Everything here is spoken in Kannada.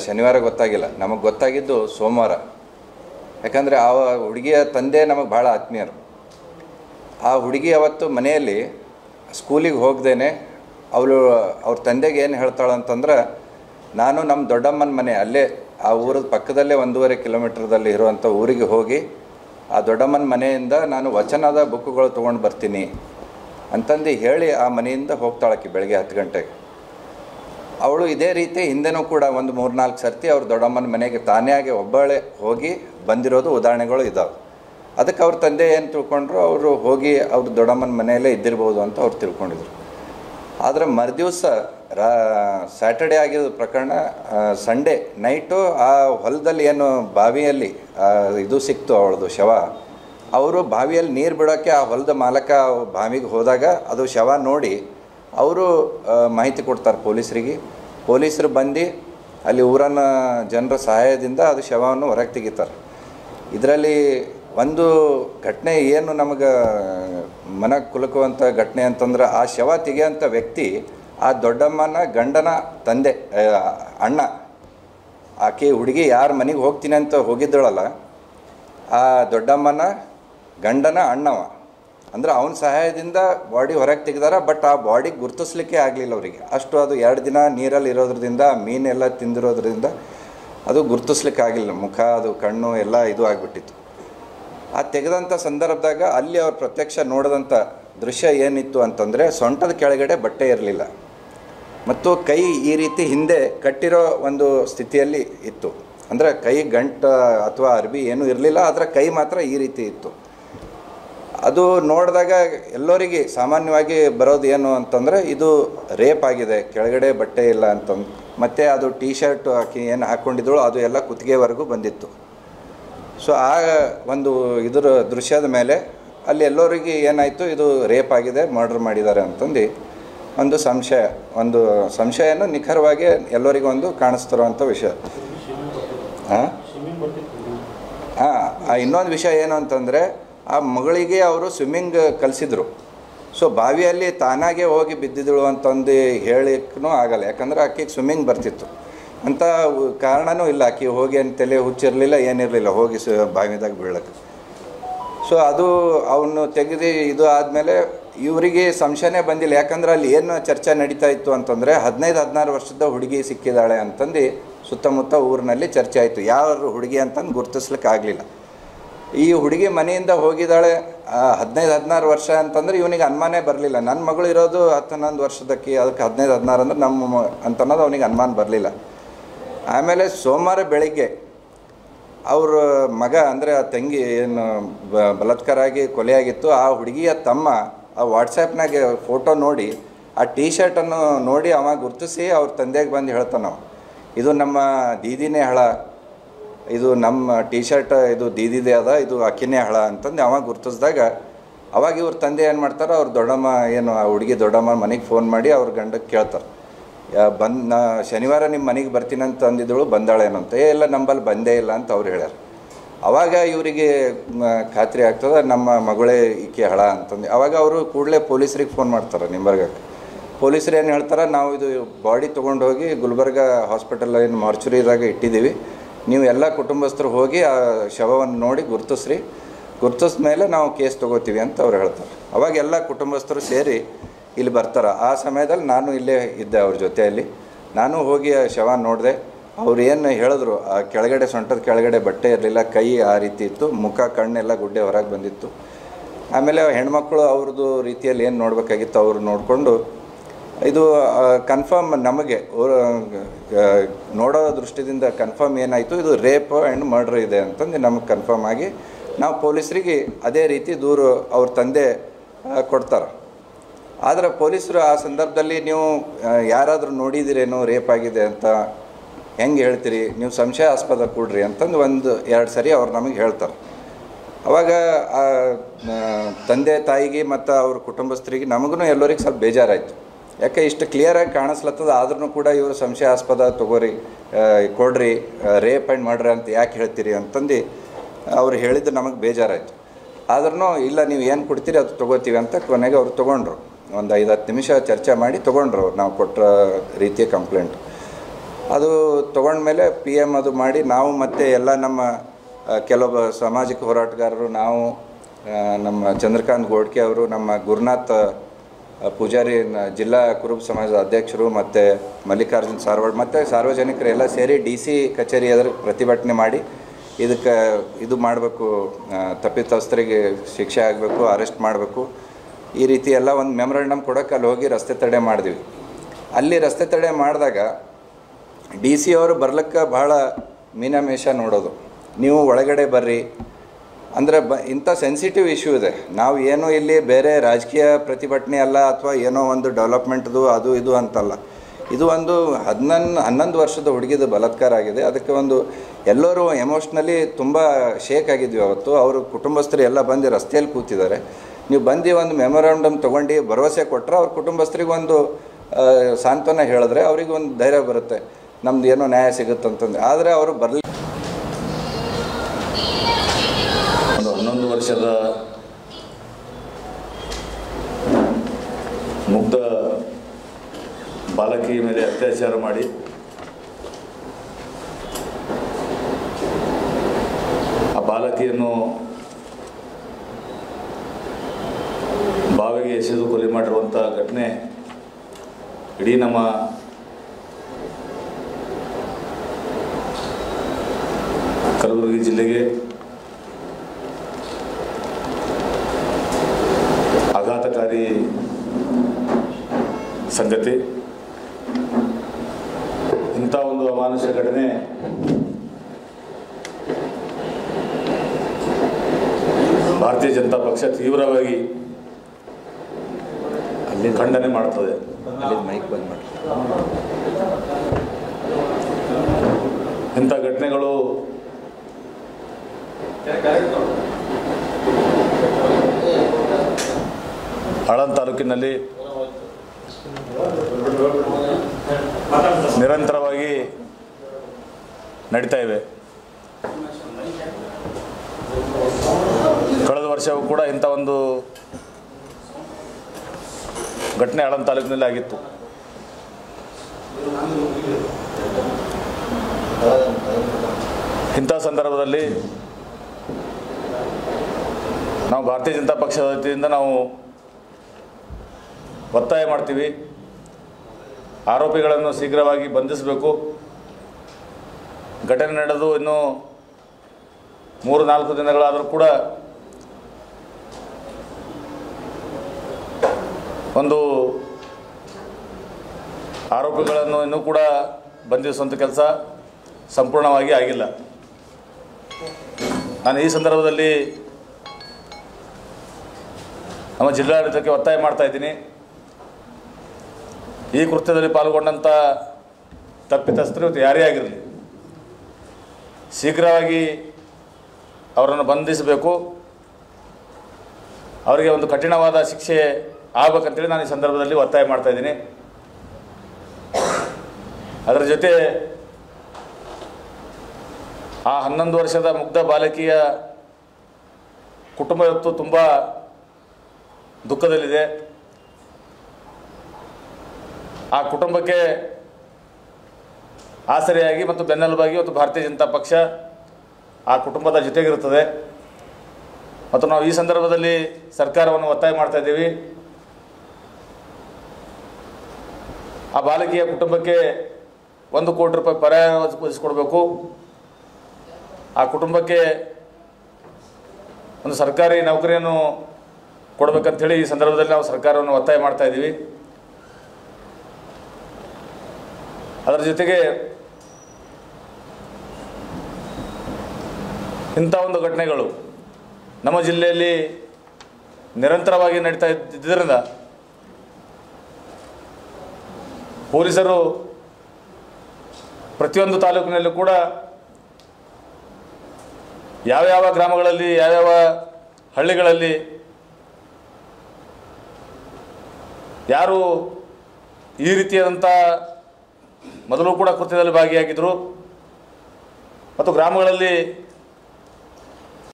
ಶನಿವಾರ ಗೊತ್ತಾಗಿಲ್ಲ ನಮಗೆ ಗೊತ್ತಾಗಿದ್ದು ಸೋಮವಾರ ಯಾಕಂದರೆ ಆ ಹುಡುಗಿಯ ತಂದೆ ನಮಗೆ ಭಾಳ ಆತ್ಮೀಯರು ಆ ಹುಡುಗಿ ಅವತ್ತು ಮನೆಯಲ್ಲಿ ಸ್ಕೂಲಿಗೆ ಹೋಗ್ದೇನೆ ಅವಳು ಅವ್ರ ತಂದೆಗೆ ಏನು ಹೇಳ್ತಾಳೆ ಅಂತಂದ್ರೆ ನಾನು ನಮ್ಮ ದೊಡ್ಡಮ್ಮನ ಮನೆ ಅಲ್ಲೇ ಆ ಊರದ ಪಕ್ಕದಲ್ಲೇ ಒಂದೂವರೆ ಕಿಲೋಮೀಟ್ರದಲ್ಲಿ ಇರುವಂಥ ಊರಿಗೆ ಹೋಗಿ ಆ ದೊಡ್ಡಮ್ಮನ ಮನೆಯಿಂದ ನಾನು ವಚನದ ಬುಕ್ಗಳು ತೊಗೊಂಡು ಬರ್ತೀನಿ ಅಂತಂದು ಹೇಳಿ ಆ ಮನೆಯಿಂದ ಹೋಗ್ತಾಳಕ್ಕೆ ಬೆಳಗ್ಗೆ ಹತ್ತು ಗಂಟೆಗೆ ಅವಳು ಇದೇ ರೀತಿ ಹಿಂದೆನೂ ಕೂಡ ಒಂದು ಮೂರ್ನಾಲ್ಕು ಸರ್ತಿ ಅವ್ರ ದೊಡ್ಡಮ್ಮನ ಮನೆಗೆ ತಾನೇ ಆಗಿ ಒಬ್ಬಳೇ ಹೋಗಿ ಬಂದಿರೋದು ಉದಾಹರಣೆಗಳು ಇದ್ದಾವೆ ಅದಕ್ಕೆ ಅವ್ರ ತಂದೆ ಏನು ತಿಳ್ಕೊಂಡ್ರು ಅವರು ಹೋಗಿ ಅವ್ರ ದೊಡ್ಡಮ್ಮನ ಮನೆಯಲ್ಲೇ ಇದ್ದಿರ್ಬೋದು ಅಂತ ಅವ್ರು ತಿಳ್ಕೊಂಡಿದ್ರು ಆದರೆ ಮರುದಿವಸ ರಾ ಸ್ಯಾಟರ್ಡೇ ಆಗಿರೋ ಪ್ರಕರಣ ಸಂಡೇ ನೈಟು ಆ ಹೊಲದಲ್ಲಿ ಏನು ಬಾವಿಯಲ್ಲಿ ಆ, ಇದು ಸಿಕ್ತು ಅವಳದು ಶವ ಅವರು ಬಾವಿಯಲ್ಲಿ ನೀರು ಬಿಡೋಕ್ಕೆ ಆ ಹೊಲದ ಮಾಲಕ ಬಾವಿಗೆ ಹೋದಾಗ ಅದು ಶವ ನೋಡಿ ಅವರು ಮಾಹಿತಿ ಕೊಡ್ತಾರೆ ಪೊಲೀಸರಿಗೆ ಪೊಲೀಸರು ಬಂದು ಅಲ್ಲಿ ಊರನ್ನ ಜನರ ಸಹಾಯದಿಂದ ಅದು ಶವವನ್ನು ಹೊರಗೆ ತೆಗಿತಾರೆ ಇದರಲ್ಲಿ ಒಂದು ಘಟನೆ ಏನು ನಮಗೆ ಮನ ಕುಲುಕುವಂಥ ಘಟನೆ ಅಂತಂದ್ರೆ ಆ ಶವ ತೆಗೆಯೋಂಥ ವ್ಯಕ್ತಿ ಆ ದೊಡ್ಡಮ್ಮನ ಗಂಡನ ತಂದೆ ಆ, ಅಣ್ಣ ಆಕೆ ಹುಡುಗಿ ಯಾರ ಮನೆಗೆ ಹೋಗ್ತೀನಿ ಅಂತ ಹೋಗಿದ್ದಳಲ್ಲ ಆ ದೊಡ್ಡಮ್ಮನ ಗಂಡನ ಅಣ್ಣವ ಅಂದ್ರೆ ಅವನ ಸಹಾಯದಿಂದ ಬಾಡಿ ಹೊರಗೆ ತೆಗೆದಾರ ಬಟ್ ಆ ಬಾಡಿ ಗುರ್ತಿಸ್ಲಿಕ್ಕೆ ಆಗಲಿಲ್ಲ ಅವರಿಗೆ ಅಷ್ಟು ಅದು ಎರಡು ದಿನ ನೀರಲ್ಲಿ ಇರೋದ್ರಿಂದ ಮೀನೆಲ್ಲ ತಿಂದಿರೋದ್ರಿಂದ ಅದು ಗುರ್ತಿಸ್ಲಿಕ್ಕೆ ಆಗಿಲ್ಲ ಮುಖ ಅದು ಕಣ್ಣು ಎಲ್ಲ ಇದು ಆಗಿಬಿಟ್ಟಿತ್ತು ಆ ತೆಗೆದಂಥ ಸಂದರ್ಭದಾಗ ಅಲ್ಲಿ ಅವ್ರು ಪ್ರತ್ಯಕ್ಷ ನೋಡಿದಂಥ ದೃಶ್ಯ ಏನಿತ್ತು ಅಂತಂದರೆ ಸೊಂಟದ ಕೆಳಗಡೆ ಬಟ್ಟೆ ಇರಲಿಲ್ಲ ಮತ್ತು ಕೈ ಈ ರೀತಿ ಹಿಂದೆ ಕಟ್ಟಿರೋ ಒಂದು ಸ್ಥಿತಿಯಲ್ಲಿ ಇತ್ತು ಅಂದರೆ ಕೈ ಗಂಟ ಅಥವಾ ಅರ್ಬಿ ಏನೂ ಇರಲಿಲ್ಲ ಅದರ ಕೈ ಮಾತ್ರ ಈ ರೀತಿ ಇತ್ತು ಅದು ನೋಡಿದಾಗ ಎಲ್ಲರಿಗೆ ಸಾಮಾನ್ಯವಾಗಿ ಬರೋದು ಏನು ಅಂತಂದರೆ ಇದು ರೇಪ್ ಆಗಿದೆ ಕೆಳಗಡೆ ಬಟ್ಟೆ ಇಲ್ಲ ಅಂತಂದು ಮತ್ತು ಅದು ಟೀ ಶರ್ಟ್ ಆಕಿ ಏನು ಹಾಕ್ಕೊಂಡಿದ್ದಳು ಅದು ಎಲ್ಲ ಕುತ್ತಿಗೆವರೆಗೂ ಬಂದಿತ್ತು ಸೊ ಆ ಒಂದು ಇದರ ದೃಶ್ಯದ ಮೇಲೆ ಅಲ್ಲಿ ಎಲ್ಲರಿಗೆ ಏನಾಯಿತು ಇದು ರೇಪ್ ಆಗಿದೆ ಮರ್ಡರ್ ಮಾಡಿದ್ದಾರೆ ಅಂತಂದು ಒಂದು ಸಂಶಯ ಒಂದು ಸಂಶಯನೂ ನಿಖರವಾಗಿ ಎಲ್ಲರಿಗೂ ಒಂದು ಕಾಣಿಸ್ತಿರುವಂಥ ವಿಷಯ ಹಾಂ ಹಾಂ ಇನ್ನೊಂದು ವಿಷಯ ಏನು ಅಂತಂದರೆ ಆ ಮಗಳಿಗೆ ಅವರು ಸ್ವಿಮ್ಮಿಂಗ್ ಕಲಿಸಿದ್ರು ಸೊ ಬಾವಿಯಲ್ಲಿ ತಾನಾಗೆ ಹೋಗಿ ಬಿದ್ದಿದ್ದಳು ಅಂತಂದು ಹೇಳಿಕ್ಕೂ ಆಗಲ್ಲ ಯಾಕಂದ್ರೆ ಆಕೆಗೆ ಸ್ವಿಮ್ಮಿಂಗ್ ಬರ್ತಿತ್ತು ಅಂತ ಉ- ಕಾರಣನೂ ಇಲ್ಲ ಆಕೆ ಹೋಗಿ ಏನು ತಲೆ ಹುಚ್ಚಿರಲಿಲ್ಲ ಏನಿರಲಿಲ್ಲ ಹೋಗಿ ಸ ಬಾವಿದಾಗ ಬೀಳಕ್ಕೆ ಸೊ ಅದು ಅವನು ತೆಗೆದು ಇದು ಆದಮೇಲೆ ಇವರಿಗೆ ಸಂಶಯನೇ ಬಂದಿಲ್ಲ ಯಾಕಂದ್ರೆ ಅಲ್ಲಿ ಏನು ಚರ್ಚೆ ನಡೀತಾ ಇತ್ತು ಅಂತಂದರೆ ಹದಿನೈದು ಹದಿನಾರು ವರ್ಷದ ಹುಡುಗಿ ಸಿಕ್ಕಿದ್ದಾಳೆ ಅಂತಂದು ಸುತ್ತಮುತ್ತ ಊರಿನಲ್ಲಿ ಚರ್ಚೆ ಆಯಿತು ಯಾರು ಹುಡುಗಿ ಅಂತಂದು ಗುರುತಿಸ್ಲಿಕ್ಕೆ ಆಗಲಿಲ್ಲ ಈ ಹುಡುಗಿ ಮನೆಯಿಂದ ಹೋಗಿದ್ದಾಳೆ ಹದಿನೈದು ಹದಿನಾರು ವರ್ಷ ಅಂತಂದ್ರೆ ಇವನಿಗೆ ಅನುಮಾನೇ ಬರಲಿಲ್ಲ ನನ್ನ ಮಗಳು ಇರೋದು ಹತ್ತು ಹನ್ನೊಂದು ವರ್ಷದಕ್ಕೆ ಅದಕ್ಕೆ ಹದಿನೈದು ಹದಿನಾರು ಅಂದ್ರೆ ನಮ್ಮ ಮ- ಅಂತ ಅನ್ನೋದು ಅವನಿಗೆ ಅನುಮಾನ ಬರಲಿಲ್ಲ ಆಮೇಲೆ ಸೋಮವಾರ ಬೆಳಿಗ್ಗೆ ಅವ್ರ ಮಗ ಅಂದರೆ ಆ ತಂಗಿ ಏನು ಬ- ಬಲಾತ್ಕಾರ ಆಗಿ ಕೊಲೆಯಾಗಿತ್ತು ಆ ಹುಡುಗಿಯ ತಮ್ಮ ಆ ವಾಟ್ಸಪ್ನಾಗೆ ಫೋಟೋ ನೋಡಿ ಆ ಟೀ ಶರ್ಟನ್ನು ನೋಡಿ ಅವ ಗುರ್ತಿಸಿ ಅವ್ರ ತಂದೆಗೆ ಬಂದು ಹೇಳ್ತಾನವ ಇದು ನಮ್ಮ ದೀದಿನೇ ಹಳ ಇದು ನಮ್ಮ ಟೀ ಶರ್ಟ್ ಇದು ದೀದಿದೆ ಅದ ಇದು ಅಕ್ಕಿನೇ ಹಳ ಅಂತಂದು ಅವ ಗುರ್ತಿಸ್ದಾಗ ಅವಾಗ ಇವ್ರ ತಂದೆ ಏನು ಮಾಡ್ತಾರೆ ಅವ್ರ ದೊಡ್ಡಮ್ಮ ಏನು ಆ ಹುಡುಗಿ ದೊಡ್ಡಮ್ಮ ಮನೆಗೆ ಫೋನ್ ಮಾಡಿ ಅವ್ರ ಗಂಡಕ್ಕೆ ಕೇಳ್ತಾರೆ ಯಾ ಬಂದು ನಾ ಶನಿವಾರ ನಿಮ್ಮ ಮನೆಗೆ ಬರ್ತೀನಿ ಅಂತ ಅಂದಿದ್ದಳು ಬಂದಾಳೇನೋ ಅಂತ ಏ ಇಲ್ಲ ನಂಬಲ್ಲಿ ಬಂದೇ ಇಲ್ಲ ಅಂತ ಅವ್ರು ಹೇಳ್ಯಾರ ಅವಾಗ ಇವರಿಗೆ ಮ, ಖಾತ್ರಿ ಆಗ್ತದೆ ನಮ್ಮ ಮಗಳೇ ಈಕೆ ಹಳ ಅಂತಂದು ಅವಾಗ ಅವರು ಕೂಡಲೇ ಪೊಲೀಸರಿಗೆ ಫೋನ್ ಮಾಡ್ತಾರೆ ನಿಂಬರ್ಗಕ್ಕೆ ಪೊಲೀಸರು ಏನು ಹೇಳ್ತಾರೆ ನಾವು ಇದು ಬಾಡಿ ತೊಗೊಂಡು ಹೋಗಿ ಗುಲ್ಬರ್ಗ ಹಾಸ್ಪಿಟಲ್ ಏನು ಮಾರ್ಚುರಿದಾಗ ಇಟ್ಟಿದ್ದೀವಿ ನೀವು ಎಲ್ಲ ಕುಟುಂಬಸ್ಥರು ಹೋಗಿ ಆ ಶವವನ್ನು ನೋಡಿ ಗುರ್ತಿಸ್ರಿ ಗುರ್ತಿಸ್ ಮೇಲೆ ನಾವು ಕೇಸ್ ತೊಗೋತೀವಿ ಅಂತ ಅವ್ರು ಹೇಳ್ತಾರೆ ಅವಾಗ ಎಲ್ಲ ಕುಟುಂಬಸ್ಥರು ಸೇರಿ ಇಲ್ಲಿ ಬರ್ತಾರೆ ಆ ಸಮಯದಲ್ಲಿ ನಾನು ಇಲ್ಲೇ ಇದ್ದೆ ಅವ್ರ ಜೊತೆಯಲ್ಲಿ ನಾನು ಹೋಗಿ ಆ ಶವ ನೋಡಿದೆ ಅವ್ರು ಏನು ಹೇಳಿದ್ರು ಆ ಕೆಳಗಡೆ ಸೊಂಟದ ಕೆಳಗಡೆ ಬಟ್ಟೆ ಇರಲಿಲ್ಲ ಕೈ ಆ ರೀತಿ ಇತ್ತು ಮುಖ ಕಣ್ಣೆಲ್ಲ ಗುಡ್ಡೆ ಹೊರಗೆ ಬಂದಿತ್ತು ಆಮೇಲೆ ಹೆಣ್ಮಕ್ಳು ಅವ್ರದ್ದು ರೀತಿಯಲ್ಲಿ ಏನು ನೋಡಬೇಕಾಗಿತ್ತು ಅವ್ರು ನೋಡಿಕೊಂಡು ಇದು ಕನ್ಫರ್ಮ್ ನಮಗೆ ಅವ್ರ, ಆ, ನೋಡೋ ದೃಷ್ಟಿದಿಂದ ಕನ್ಫರ್ಮ್ ಏನಾಯಿತು ಇದು ರೇಪ್ ಆ್ಯಂಡ್ ಮರ್ಡ್ರ್ ಇದೆ ಅಂತಂದು ನಮಗೆ ಕನ್ಫರ್ಮ್ ಆಗಿ ನಾವು ಪೊಲೀಸರಿಗೆ ಅದೇ ರೀತಿ ದೂರು ಅವ್ರ ತಂದೆ ಆ, ಕೊಡ್ತಾರೆ ಆದರೆ ಪೊಲೀಸರು ಆ ಸಂದರ್ಭದಲ್ಲಿ ನೀವು ಯಾರಾದರೂ ನೋಡಿದಿರೇನೋ ರೇಪ್ ಆಗಿದೆ ಅಂತ ಹೆಂಗೆ ಹೇಳ್ತೀರಿ ನೀವು ಸಂಶಯಾಸ್ಪದ ಕೊಡ್ರಿ ಅಂತಂದು ಒಂದು ಎರಡು ಸರಿ ಅವ್ರು ನಮಗೆ ಹೇಳ್ತಾರೆ ಅವಾಗ ಆ, ಆ, ತಂದೆ ತಾಯಿಗೆ ಮತ್ತು ಅವ್ರ ಕುಟುಂಬಸ್ಥರಿಗೆ ನಮಗೂ ಎಲ್ಲರಿಗೆ ಸ್ವಲ್ಪ ಬೇಜಾರಾಯಿತು ಯಾಕೆ ಇಷ್ಟು ಕ್ಲಿಯರಾಗಿ ಕಾಣಿಸ್ಲತ್ತದ ಆದ್ರೂ ಕೂಡ ಇವರು ಸಂಶಯಾಸ್ಪದ ತಗೋರಿ ಆ, ಕೊಡ್ರಿ ರೇಪ್ ಆ್ಯಂಡ್ ಮಾಡ್ರಿ ಅಂತ ಯಾಕೆ ಹೇಳ್ತೀರಿ ಅಂತಂದು ಅವ್ರು ಹೇಳಿದ್ದು ನಮಗೆ ಬೇಜಾರಾಯಿತು ಆದ್ರೂ ಇಲ್ಲ ನೀವು ಏನು ಕೊಡ್ತೀರಿ ಅದು ತೊಗೋತೀವಿ ಅಂತ ಕೊನೆಗೆ ಅವ್ರು ತೊಗೊಂಡ್ರು ಒಂದು ಐದು ಹತ್ತು ನಿಮಿಷ ಚರ್ಚೆ ಮಾಡಿ ತೊಗೊಂಡ್ರು ಅವ್ರು ನಾವು ಕೊಟ್ಟ ರೀತಿಯ ಕಂಪ್ಲೇಂಟ್ ಅದು ತೊಗೊಂಡ್ಮೇಲೆ ಪಿ ಎಮ್ ಅದು ಮಾಡಿ ನಾವು ಮತ್ತೆ ಎಲ್ಲ ನಮ್ಮ ಆ, ಕೆಲವೊಬ್ಬ ಸಾಮಾಜಿಕ ಹೋರಾಟಗಾರರು ನಾವು ಆ, ನಮ್ಮ ಚಂದ್ರಕಾಂತ್ ಗೋಡ್ಕೆ ಅವರು ನಮ್ಮ ಗುರುನಾಥ್ ಆ, ಪೂಜಾರಿ ನ- ಜಿಲ್ಲಾ ಕುರುಬ ಸಮಾಜದ ಅಧ್ಯಕ್ಷರು ಮತ್ತು ಮಲ್ಲಿಕಾರ್ಜುನ್ ಸಾರವಾಡ್ ಮತ್ತು ಸಾರ್ವಜನಿಕರು ಎಲ್ಲ ಸೇರಿ ಡಿ ಸಿ ಕಚೇರಿ ಎದುರು ಪ್ರತಿಭಟನೆ ಮಾಡಿ ಇದಕ್ಕೆ ಇದು ಮಾಡಬೇಕು ತಪ್ಪಿತಸ್ಥರಿಗೆ ಶಿಕ್ಷೆ ಆಗಬೇಕು ಅರೆಸ್ಟ್ ಮಾಡಬೇಕು ಈ ರೀತಿ ಎಲ್ಲ ಒಂದು ಮೆಮೊರಂಡಮ್ ಕೊಡೋಕೆ ಅಲ್ಲಿ ಹೋಗಿ ರಸ್ತೆ ತಡೆ ಮಾಡಿದ್ವಿ ಅಲ್ಲಿ ರಸ್ತೆ ತಡೆ ಮಾಡಿದಾಗ ಡಿ ಸಿ ಅವರು ಬರ್ಲಿಕ್ಕೆ ಭಾಳ ಮೀನಾಮೇಷ ನೋಡೋದು ನೀವು ಒಳಗಡೆ ಬರ್ರಿ ಅಂದರೆ ಬ ಇಂಥ ಸೆನ್ಸಿಟಿವ್ ಇಶ್ಯೂ ಇದೆ ನಾವು ಏನೋ ಇಲ್ಲಿ ಬೇರೆ ರಾಜಕೀಯ ಪ್ರತಿಭಟನೆ ಅಲ್ಲ ಅಥವಾ ಏನೋ ಒಂದು ಡೆವಲಪ್ಮೆಂಟ್ದು ಅದು ಇದು ಅಂತಲ್ಲ ಇದು ಒಂದು ಹನ್ನೊಂದು ಹನ್ನೊಂದು ವರ್ಷದ ಹುಡುಗಿದ ಬಲಾತ್ಕಾರ ಆಗಿದೆ ಅದಕ್ಕೆ ಒಂದು ಎಲ್ಲರೂ ಎಮೋಷ್ನಲಿ ತುಂಬ ಶೇಕ್ ಆಗಿದ್ವಿ ಅವತ್ತು ಅವರು ಕುಟುಂಬಸ್ಥರು ಎಲ್ಲ ಬಂದು ರಸ್ತೆಯಲ್ಲಿ ಕೂತಿದ್ದಾರೆ ನೀವು ಬಂದು ಒಂದು ಮೆಮೊರಾಂಡಮ್ ತೊಗೊಂಡು ಭರವಸೆ ಕೊಟ್ಟರೆ ಅವ್ರ ಕುಟುಂಬಸ್ಥರಿಗೆ ಒಂದು ಆ, ಸಾಂತ್ವನ ಹೇಳಿದ್ರೆ ಅವ್ರಿಗೆ ಒಂದು ಧೈರ್ಯ ಬರುತ್ತೆ ನಮ್ದು ಏನೋ ನ್ಯಾಯ ಸಿಗುತ್ತಂತಂದು ಆದರೆ ಅವರು ಬರಲಿ ಒಂದು ಹನ್ನೊಂದು ವರ್ಷದ ಮುಗ್ಧ ಬಾಲಕಿಯ ಮೇಲೆ ಅತ್ಯಾಚಾರ ಮಾಡಿ ಆ ಬಾಲಕಿಯನ್ನು ಬಾವಿಗೆ ಎಸೆದು ಕೊಲೆ ಮಾಡಿರುವಂಥ ಘಟನೆ ಇಡೀ ನಮ್ಮ ಕಲಬುರಗಿ ಜಿಲ್ಲೆಗೆ ಆಘಾತಕಾರಿ ಸಂಗತಿ ಇಂಥ ಒಂದು ಅಮಾನುಷ ಘಟನೆ ಭಾರತೀಯ ಜನತಾ ಪಕ್ಷ ತೀವ್ರವಾಗಿ ಅಲ್ಲಿ ಖಂಡನೆ ಮಾಡ್ತದೆ ಅಲ್ಲಿ ಮೈಕ್ ಬಂದ್ ಮಾಡಿ ಇಂಥ ಘಟನೆಗಳು ಆಳಂದ್ ತಾಲೂಕಿನಲ್ಲಿ ನಿರಂತರವಾಗಿ ನಡೀತಾ ಇವೆ ಕಳೆದ ವರ್ಷವೂ ಕೂಡ ಇಂಥ ಒಂದು ಘಟನೆ ಆಳಂದ್ ತಾಲೂಕಿನಲ್ಲಿ ಆಗಿತ್ತು ಇಂಥ ಸಂದರ್ಭದಲ್ಲಿ ನಾವು ಭಾರತೀಯ ಜನತಾ ಪಕ್ಷದ ವತಿಯಿಂದ ನಾವು ಒತ್ತಾಯ ಮಾಡ್ತೀವಿ ಆರೋಪಿಗಳನ್ನು ಶೀಘ್ರವಾಗಿ ಬಂಧಿಸಬೇಕು ಘಟನೆ ನಡೆದು ಇನ್ನೂ ಮೂರು ನಾಲ್ಕು ದಿನಗಳಾದರೂ ಕೂಡ ಒಂದು ಆರೋಪಿಗಳನ್ನು ಇನ್ನೂ ಕೂಡ ಬಂಧಿಸುವಂಥ ಕೆಲಸ ಸಂಪೂರ್ಣವಾಗಿ ಆಗಿಲ್ಲ ನಾನು ಈ ಸಂದರ್ಭದಲ್ಲಿ ನಮ್ಮ ಜಿಲ್ಲಾಡಳಿತಕ್ಕೆ ಒತ್ತಾಯ ಮಾಡ್ತಾ ಇದ್ದೀನಿ ಈ ಕೃತ್ಯದಲ್ಲಿ ಪಾಲ್ಗೊಂಡಂಥ ತಪ್ಪಿತಸ್ಥರು ಇವತ್ತು ಯಾರೇ ಆಗಿರಲಿ ಶೀಘ್ರವಾಗಿ ಅವರನ್ನು ಬಂಧಿಸಬೇಕು ಅವರಿಗೆ ಒಂದು ಕಠಿಣವಾದ ಶಿಕ್ಷೆ ಆಗ್ಬೇಕಂತೇಳಿ ನಾನು ಈ ಸಂದರ್ಭದಲ್ಲಿ ಒತ್ತಾಯ ಮಾಡ್ತಾ ಇದ್ದೀನಿ ಅದರ ಜೊತೆ ಆ ಹನ್ನೊಂದು ವರ್ಷದ ಮುಗ್ಧ ಬಾಲಕಿಯ ಕುಟುಂಬ ಇವತ್ತು ತುಂಬ ದುಃಖದಲ್ಲಿದೆ ಆ ಕುಟುಂಬಕ್ಕೆ ಆಸರೆಯಾಗಿ ಮತ್ತು ಬೆನ್ನೆಲುಬಾಗಿ ಇವತ್ತು ಭಾರತೀಯ ಜನತಾ ಪಕ್ಷ ಆ ಕುಟುಂಬದ ಜೊತೆಗಿರುತ್ತದೆ ಮತ್ತು ನಾವು ಈ ಸಂದರ್ಭದಲ್ಲಿ ಸರ್ಕಾರವನ್ನು ಒತ್ತಾಯ ಮಾಡ್ತಾ ಇದ್ದೀವಿ ಆ ಬಾಲಕಿಯ ಕುಟುಂಬಕ್ಕೆ ಒಂದು ಕೋಟಿ ರೂಪಾಯಿ ಪರ್ಯಾಯ ಒದಗಿಸ್ಕೊಡ್ಬೇಕು ಆ ಕುಟುಂಬಕ್ಕೆ ಒಂದು ಸರ್ಕಾರಿ ನೌಕರಿಯನ್ನು ಕೊಡಬೇಕಂತೇಳಿ ಈ ಸಂದರ್ಭದಲ್ಲಿ ನಾವು ಸರ್ಕಾರವನ್ನು ಒತ್ತಾಯ ಮಾಡ್ತಾ ಇದ್ದೀವಿ ಅದರ ಜೊತೆಗೆ ಇಂಥ ಒಂದು ಘಟನೆಗಳು ನಮ್ಮ ಜಿಲ್ಲೆಯಲ್ಲಿ ನಿರಂತರವಾಗಿ ನಡೀತಾ ಇದ್ದರಿಂದ ಪೊಲೀಸರು ಪ್ರತಿಯೊಂದು ತಾಲೂಕಿನಲ್ಲೂ ಕೂಡ ಯಾವ್ಯಾವ ಗ್ರಾಮಗಳಲ್ಲಿ ಯಾವ್ಯಾವ ಹಳ್ಳಿಗಳಲ್ಲಿ ಯಾರು ಈ ರೀತಿಯಾದಂಥ ಮೊದಲು ಕೂಡ ಕೃತ್ಯದಲ್ಲಿ ಭಾಗಿಯಾಗಿದ್ದರು ಮತ್ತು ಗ್ರಾಮಗಳಲ್ಲಿ